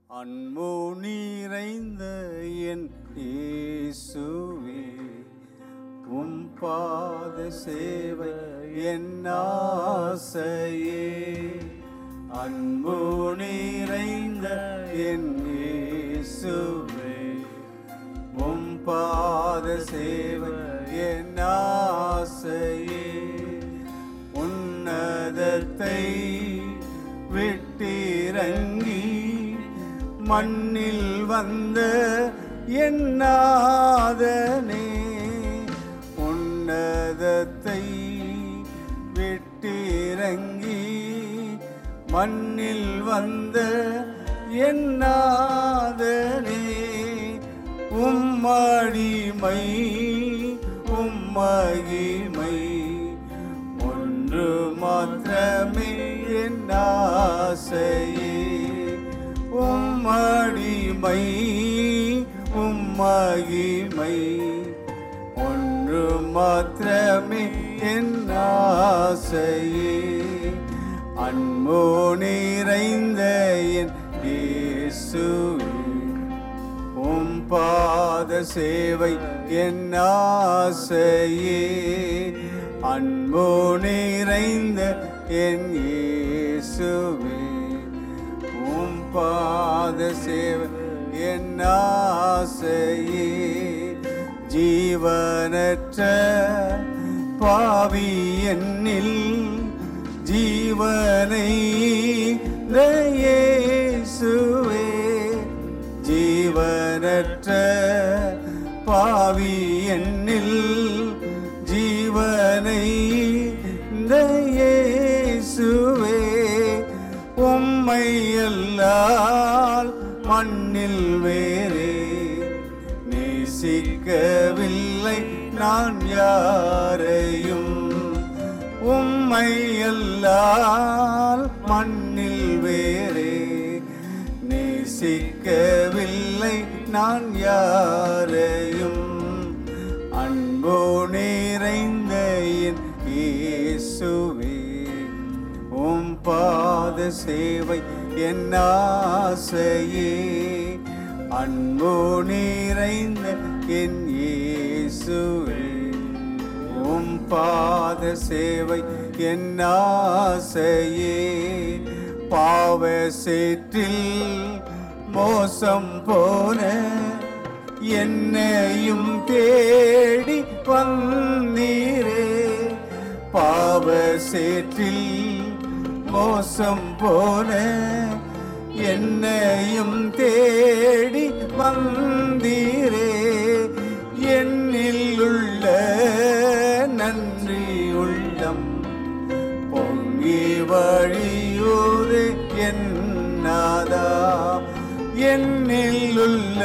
அன்பு நிறைந்த என் இயேசுவே உம் பாத சேவை என் ஆசையே அன்பு நிறைந்த என் இயேசுவே உம் பாத சேவை என் ஆசையே உன்னதத்தை விட்டிறங்கி மண்ணில் வந்த என்னாதனே உன்னதத்தை விட்டிறங்கி மண்ணில் வந்த என்னாதனே உம்மடிமை உம்மகிமை ஒன்று மாத்திரமே என் ஆசையே உம்மடிமை உம்மகிமை ஒன்று மாத்திரமே என் ஆசையே அன்பு நிறைந்த என் இயேசுவே உம் பாத சேவை என் ஆசையே அன்பு நிறைந்த என் இயேசுவே உம் பாத சேவை என் ஆசையே ஜீவனற்ற பாவி என்னில் ஜீவனை இயேசுவே ஜீவனற்ற பாவி என்னில் ஜீவனை இந்த இயேசுவே உம்மை அல்லால் மண்ணில் வேறே நேசிக்கவில்லை நான் யாரையும் உம்மை அல்லால் மண்ணில் வேறே நேசிக்கவில்லை நான் யாரையும் அன்போ நிறைந்த என் இயேசுவே உம் பாத சேவை என் ஆசையே அன்போ நிறைந்த என் இயேசுவே உம் பாத சேவை என் ஆசையே பாவ சேற்றில் மோசம் போன என்னையும் தேடி வந்தீரே பாவ சேற்றில் மோசம் போன என்னையும் தேடி வந்தீரே என்னில் உள்ள நன்றி உள்ளம் பொங்கி வழியூறு என்னாதா என்னில் உள்ள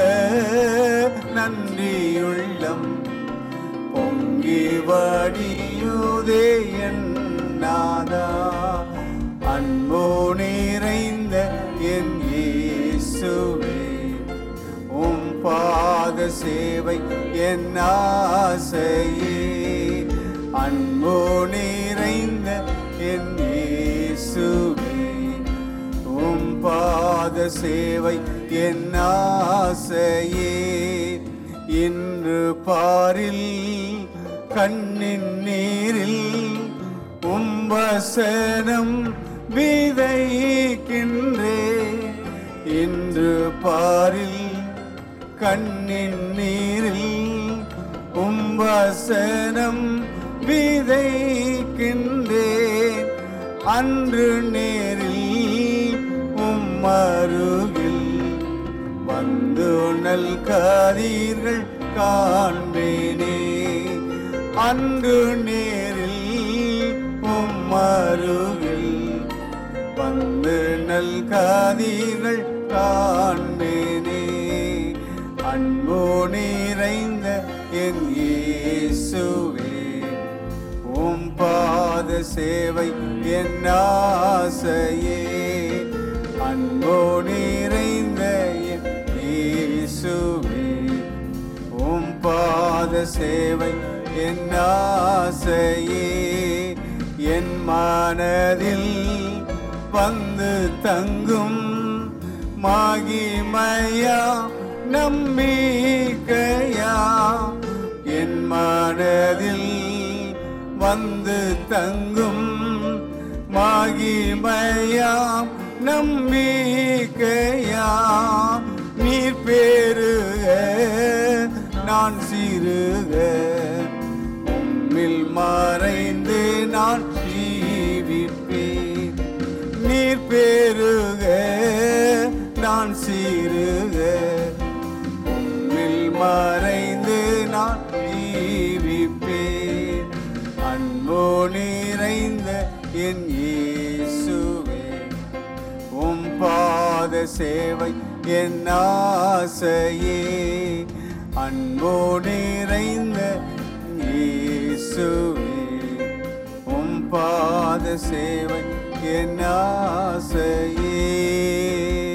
நன்றியுள்ளம் பொங்கி வடியுதே என்னாதா அன்போ நிறைந்த என் இயேசுவே உம் பாத சேவை என் ஆசையே அன்போ நிறைந்த என் இயேசுவே உம் பாத சேவை என் ஆசையே இன்று பாரில் கண்ணின் நீரில் உம்பசனம் விதைக்கின்றே இன்று பாரில் கண்ணின் நீரில் உம்பசனம் விதைக்கின்றேன் அன்று நேரில் உம்மருகில் வந்து நல் கதீர்கள் காண்பேனே அன்று நேரில் உம்மருகில் வந்து நல் கதீர்கள் காண்பேனே அன்போ நிறைந்த என் இயேசுவே உம் பாத சேவை என் ஆசையே அன்போ நிறைந்த என் இயேசுவே உம் பாத சேவை என் ஆசையே என் மனதில் வந்து தங்கும் மகிமையா நம்பிக்கையா என் மனதில் வந்து தங்கும் மகிமையாம் நம்பிக்கையா நீர் பேருக நான் சிறுக உம்மில் மறைந்து நான் ஜீவிப்பேன் நீர் பேருக நான் சிறுக உம்மில் மறைந்து நான் ஜீவிப்பேன் அன்போ நிறைந்த என் இயேசுவே உம் பாத சேவை என் ஆசையே அன்போ நிறைந்த இயேசுவே உம் பாத சேவை என் ஆசையே